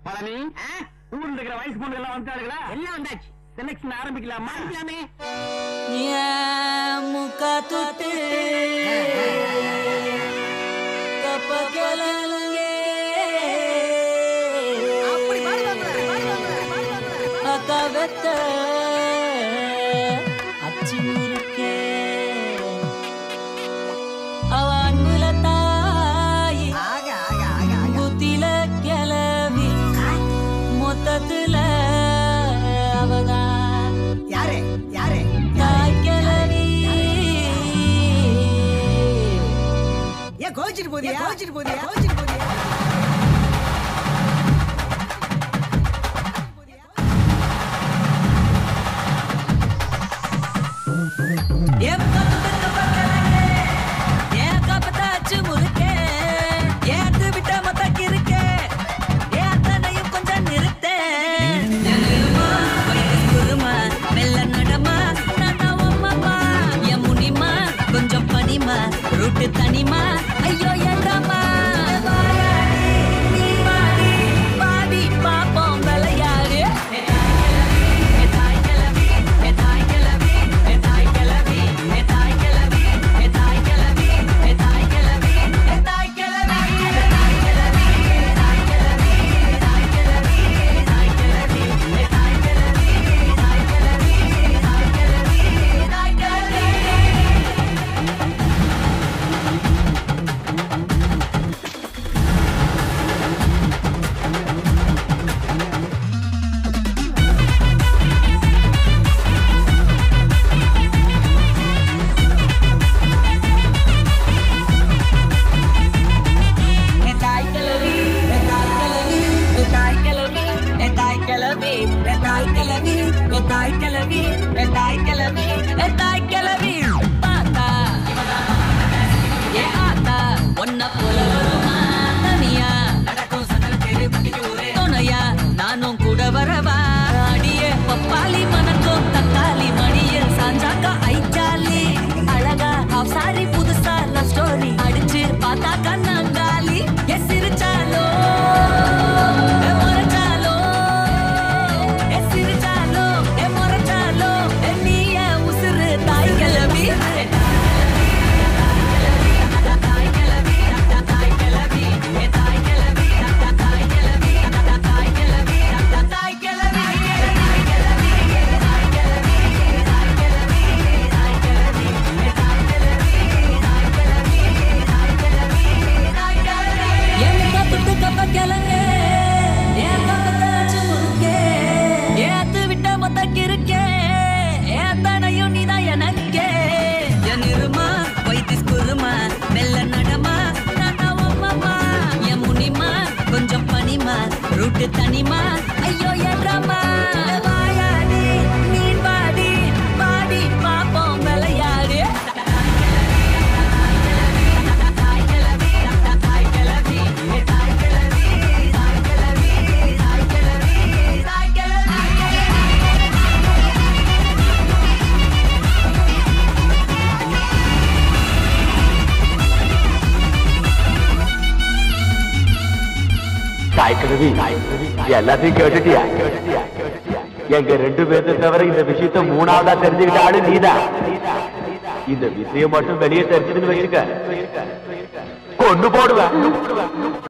பழனி ஊர்ல இருக்கிற வயசு பொண்ணு எல்லாம் வந்துட்டாளுங்களா எல்லாம் வந்தாச்சு செலக்ஷன் ஆரம்பிக்கலாமா எல்லாமே ஏன் முக தொட்டு கப்பகலங்கே அப்படி பாடுவாங்க பாடுவாங்க அக்கா வெத்த அச்சு முறுக்கே அவ அன்புல தாயி ஆக ஆக ஆக ஆக புத்தில கிளவி மொத்தத்துல அவதான் யாரு யாரு தாய் கிளவி ஏன் கோச்சிட்டு போதியா கோச்சிட்டு போதியா கோச்சிட்டு போதியா என் பக்கத்து பக்கலங்கே, என் கப்பத்தாச்சு முறுக்கே, ஏத்து விட்ட மொத்தக்கு இருக்கே, என் அத்தனையும் கொஞ்சம் நிறுத்தே. நில்லுமா, வயது குறுமா, மெல்ல நடமா, நான் தான் உன் மாமா. என் முனிமா, கொஞ்சம் பனிமா, ரூட்டு தனிமா, ஐயோ என் ராமா. வாயாடி, நீ வாடி, பாடி பாப்போம் விளையாடு. என் தாய் கிழவி, என் தாய் கிழவி, என் தாய் கிழவி, என் தாய் கிழவி, என் தாய் கிழவி, என் தாய் கிழவி, என் தாய் கிழவி, என் தாய் கிழவி, என் தாய் கிழவி, என் தாய் கிழவி, என் தாய் கிழவி, என் தாய் கிழவி, என் தாய் கிழவி, என் தாய் கிழவி, என் தாய் கிழவி. என் தாய் கிழவி, என் தாய் கிழவி, என் தாய் கிழவி, என் தாய் கிழவி, என் தாய் கிழவி, என் தாய் கிழவி, என் தாய் கிழவி. பாத்தா, என் ஆத்தா, உன்னை போல வருமா தனியா? துணையா, நானும் கூட வரவா அடியே பப்பாளி மணக்கும் தக்காளி மணியில் சாஞ்சாக்கா ஐச்சாலி அழகா half saree புதுசா லவ் ஸ்டோரி அடிச்சு பார்த்தா கண்ணாங்காலி எ சிரிச்சாலோ எ முறைச்சாலோ எ சிரிச்சாலோ எ முறைச்சாலோ எ நீய உசுறு தாய் கிளவி தாய் கிளவி தாய் கிளவி எ தாய் கிளவி தாய் கிளவி தாய் கிளவி தாய் கிளவி என் கப்புட்டு கப்ப கிளங்க என் கப்பத்தாச்சு முறுக்கே ஏத்து விட்ட மொத்தக்கு இருக்கே ஏத்தனையும் நீதான் எனக்கே என் இருமா வைத்திஸ் குருமா மெல்ல நடமா நானா உன் மாமா என் முனிமா கொஞ்சம் பனிமா ரூட்டு தனிமா ஐயோ என் ராமா வாயாடி மீன் வாடி வாடி பாப்போம் விளையாடு தாய் கிளவி தாய் கிளவி தாய் கிளவி தாய் கிளவி தாய் கிளவி தாய் கிளவி தாய் கிழவி எல்லாத்தையும் கேட்டுட்டியா எங்க ரெண்டு பேர்த்த தவிர இந்த விஷயத்த மூணாவதா தெரிஞ்சுக்கிட்ட ஆளு நீதான் இந்த விஷயம் மட்டும் வெளியே தெரிஞ்சதுன்னு வச்சிருக்க கொண்டு போடுவேன்